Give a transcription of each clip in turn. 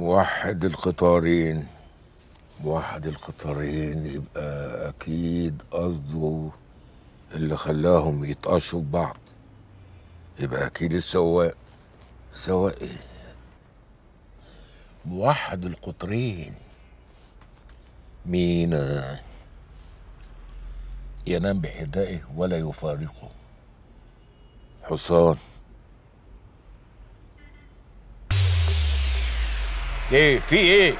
موحد القطارين موحد القطارين يبقى اكيد قصده اللي خلاهم يتقشوا ببعض يبقى اكيد السواق سواق ايه موحد القطرين مينا ينام بحذائه ولا يفارقه حصان ايه في ايه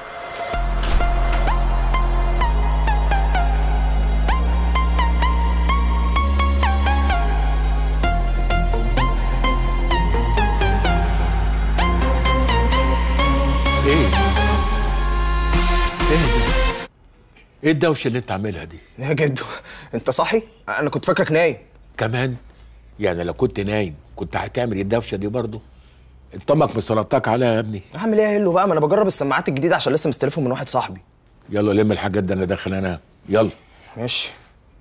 ايه ايه ده ايه الدوشه اللي انت عاملها دي يا جدو انت صاحي انا كنت فاكرك نايم كمان يعني لو كنت نايم كنت هتعمل الدوشه دي برضه انت امك مسلطاك عليها يا ابني اعمل ايه يا هلو بقى ما انا بجرب السماعات الجديده عشان لسه مستلفهم من واحد صاحبي يلا لم الحاجات دي انا داخل انام يلا ماشي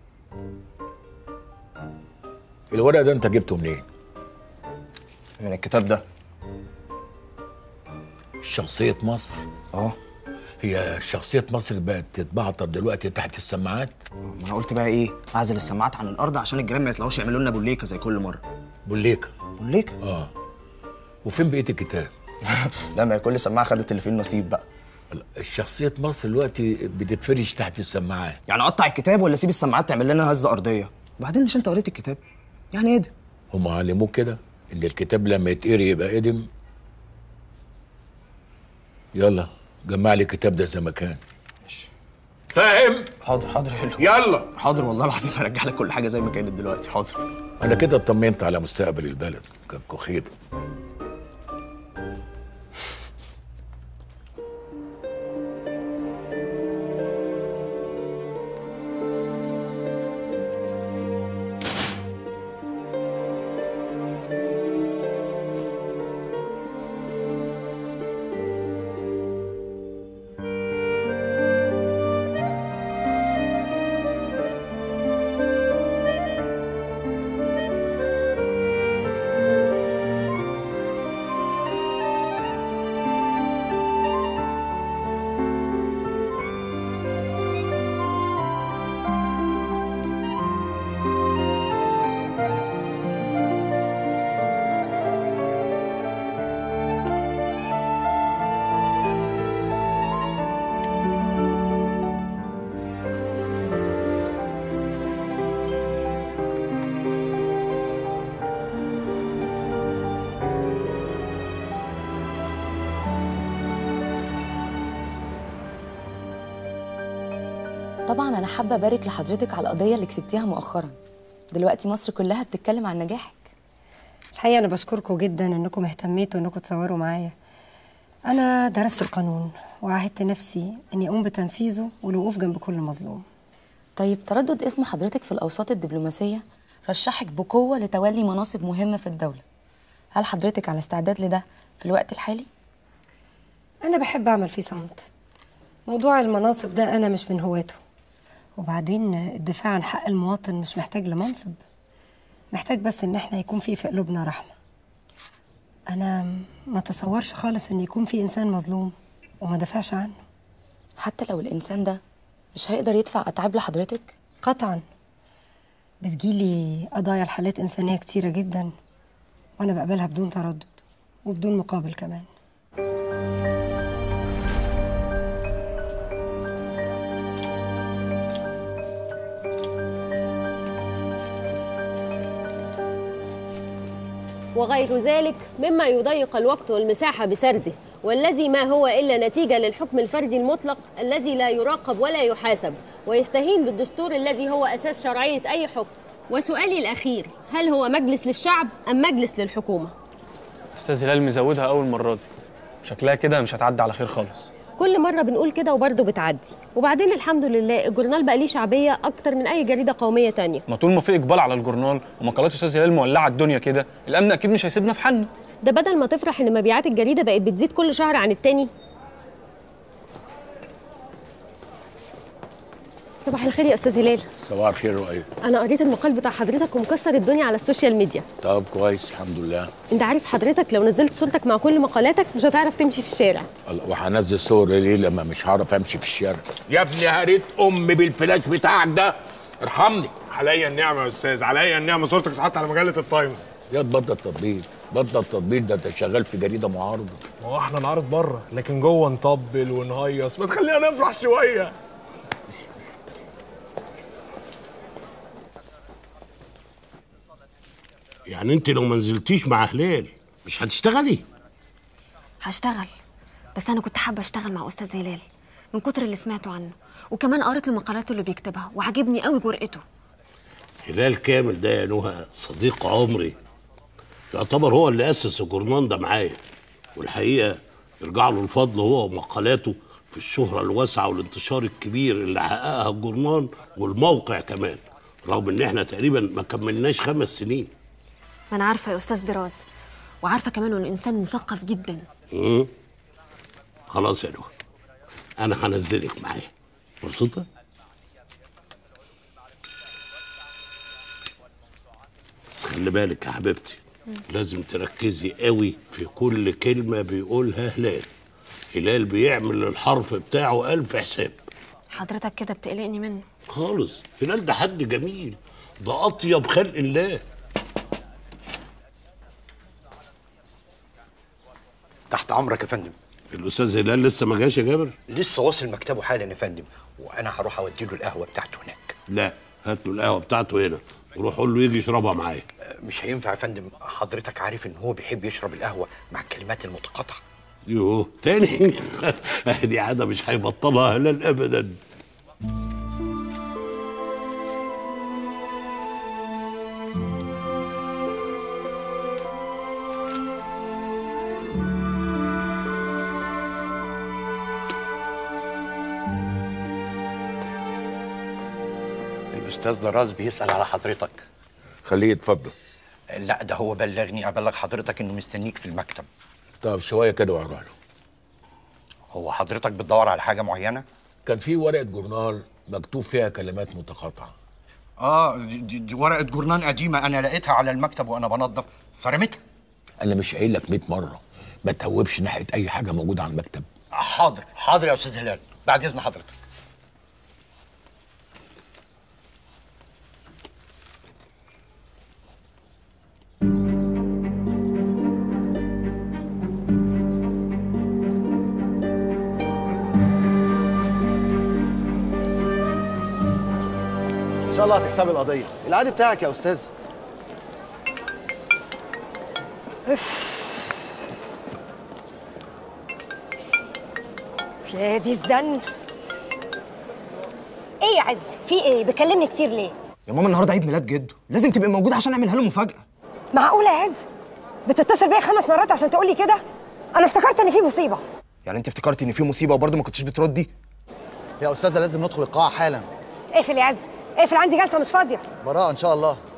الورق ده انت جبته منين من الكتاب ده شخصيه مصر اه هي شخصيه مصر بقت تتبعتر دلوقتي تحت السماعات ما انا قلت بقى ايه اعزل السماعات عن الارض عشان الجيران ما يطلعوش يعملوا لنا بوليكه زي كل مره بوليكا بوليكه اه وفين بقيه الكتاب لا ما هي كل سماعه خدت اللي فيه النصيب بقى الشخصيه مصر دلوقتي بتتفرش تحت السماعات يعني اقطع الكتاب ولا اسيب السماعات تعمل لنا هزه ارضيه وبعدين مش انت قريت الكتاب يعني ايه ده هم علموك كده ان الكتاب لما يتقري يبقى قدم يلا جمع لي الكتاب ده زي ما كان ماشي فاهم حاضر حاضر يا هلو يلا حاضر والله العظيم هرجع لك كل حاجه زي ما كانت دلوقتي حاضر انا كده اطمنت على مستقبل البلد كان خير طبعا انا حابه ابارك لحضرتك على القضيه اللي كسبتيها مؤخرا دلوقتي مصر كلها بتتكلم عن نجاحك الحقيقه انا بشكركم جدا انكم اهتميتوا انكم تصوروا معايا انا درست القانون وعهدت نفسي اني اقوم بتنفيذه والوقوف جنب كل مظلوم طيب تردد اسم حضرتك في الاوساط الدبلوماسيه رشحك بقوه لتولي مناصب مهمه في الدوله هل حضرتك على استعداد لده في الوقت الحالي انا بحب اعمل فيه صمت موضوع المناصب ده انا مش من هواته وبعدين الدفاع عن حق المواطن مش محتاج لمنصب محتاج بس ان احنا يكون في في قلوبنا رحمه انا ما تصورش خالص ان يكون في انسان مظلوم وما دافعش عنه حتى لو الانسان ده مش هيقدر يدفع اتعاب لحضرتك قطعا بتجيلي قضايا لحالات انسانيه كتيره جدا وانا بقبلها بدون تردد وبدون مقابل كمان وغير ذلك مما يضيق الوقت والمساحة بسرده والذي ما هو إلا نتيجة للحكم الفردي المطلق الذي لا يراقب ولا يحاسب ويستهين بالدستور الذي هو أساس شرعية أي حكم وسؤالي الأخير هل هو مجلس للشعب أم مجلس للحكومة؟ استاذ هلال مزودها اول مره دي شكلها كده مش هتعدي على خير خالص كل مرة بنقول كده وبرضه بتعدي وبعدين الحمد لله الجورنال بقى ليه شعبية أكتر من أي جريدة قومية تانية ما طول ما في اقبال على الجورنال ومقالات استاذ هلال مولعه الدنيا كده الامن اكيد مش هيسيبنا في حالنا ده بدل ما تفرح إن مبيعات الجريدة بقت بتزيد كل شهر عن التاني صباح الخير يا استاذ هلال صباح الخير رؤية انا قريت المقال بتاع حضرتك ومكسر الدنيا على السوشيال ميديا طب كويس الحمد لله انت عارف حضرتك لو نزلت صورتك مع كل مقالاتك مش هتعرف تمشي في الشارع الله، وهنزل صور ليه لما مش هعرف امشي في الشارع يا ابني هريت امي بالفلاش بتاعك ده ارحمني عليا النعمه يا استاذ عليا النعمه صورتك اتحط على مجله التايمز يا تبطل تطبيل بطل تطبيل ده انت شغال في جريده معارضه ما هو احنا نعرض بره لكن جوه نطبل ونهيص ما تخلينا نفرح شويه يعني انت لو ما نزلتيش مع هلال مش هتشتغلي هشتغل بس انا كنت حابه اشتغل مع استاذ هلال من كتر اللي سمعته عنه وكمان قريت له مقالاته اللي بيكتبها وعجبني قوي جرأته هلال كامل ده يا نهى صديق عمري يعتبر هو اللي اسس الجورنان ده معايا والحقيقه يرجع له الفضل هو ومقالاته في الشهره الواسعه والانتشار الكبير اللي حققها الجورنان والموقع كمان رغم ان احنا تقريبا ما كملناش خمس سنين ما انا عارفه يا استاذ دراز وعارفه كمان انه انسان مثقف جدا مم. خلاص يا نهى انا هنزلك معايا مبسوطه بس خلي بالك يا حبيبتي لازم تركزي قوي في كل كلمة بيقولها هلال هلال بيعمل للحرف بتاعه ألف حساب حضرتك كده بتقلقني منه خالص هلال ده حد جميل ده أطيب خلق الله تحت امرك يا فندم الأستاذ هلال لسه ما جاش يا جابر لسه واصل مكتبه حالا يا فندم وانا هروح اودي له القهوه بتاعته هناك لا هات له القهوة بتاعته هنا وروح قول له يجي يشربها معايا مش هينفع يا فندم حضرتك عارف ان هو بيحب يشرب القهوه مع الكلمات المتقاطعه يوه تاني دي عادة مش هيبطلها هلال أبدا الاستاذ دراز بيسال على حضرتك خليه يتفضل لا ده هو بلغني ابلغ حضرتك انه مستنيك في المكتب طب شويه كده وهروح له هو حضرتك بتدور على حاجه معينه كان في ورقه جورنال مكتوب فيها كلمات متقاطعه اه دي, دي, دي ورقه جورنان قديمه انا لقيتها على المكتب وانا بنظف فرميتها انا مش قايل لك 100 مره ما تهوبش ناحيه اي حاجه موجوده على المكتب حاضر حاضر يا استاذ هلال بعد اذن حضرتك ان شاء الله هتكسبي القضيه العادي بتاعك يا استاذ يا دي الزن ايه يا عز في ايه بكلمني كتير ليه يا ماما النهارده عيد ميلاد جده لازم تبقي موجوده عشان اعملها له مفاجاه معقوله يا عز بتتصل بيا خمس مرات عشان تقولي كده انا افتكرت ان في مصيبه يعني انت افتكرتي ان في مصيبه وبرضه ما كنتش بتردي يا استاذه لازم ندخل القاعه حالا اقفل يا عز اقفل عندي جلسه مش فاضيه براءه ان شاء الله